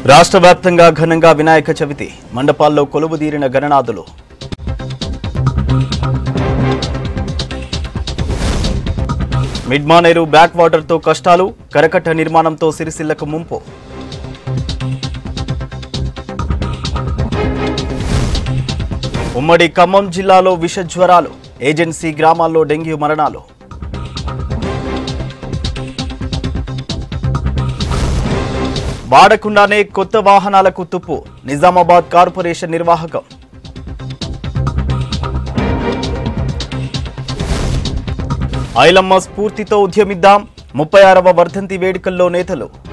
రాష్ట్ర వ్యాప్తంగా ఘనంగా వినాయక చవితి మండపాల్లో కొలువుదీరిన గణనాథులు మిడ్మానేరు బ్యాక్ వాటర్తో కష్టాలు కరకట్ట నిర్మాణంతో సిరిసిల్లకు ముంపు ఉమ్మడి ఖమ్మం జిల్లాలో విష జ్వరాలు ఏజెన్సీ గ్రామాల్లో డెంగ్యూ మరణాలు వాడకుండానే కొత్త వాహనాలకు తుప్పు నిజామాబాద్ కార్పొరేషన్ నిర్వాహకం ఐలమ్మ స్ఫూర్తితో ఉద్యమిద్దాం ముప్పై ఆరవ వర్ధంతి వేడుకల్లో నేతలు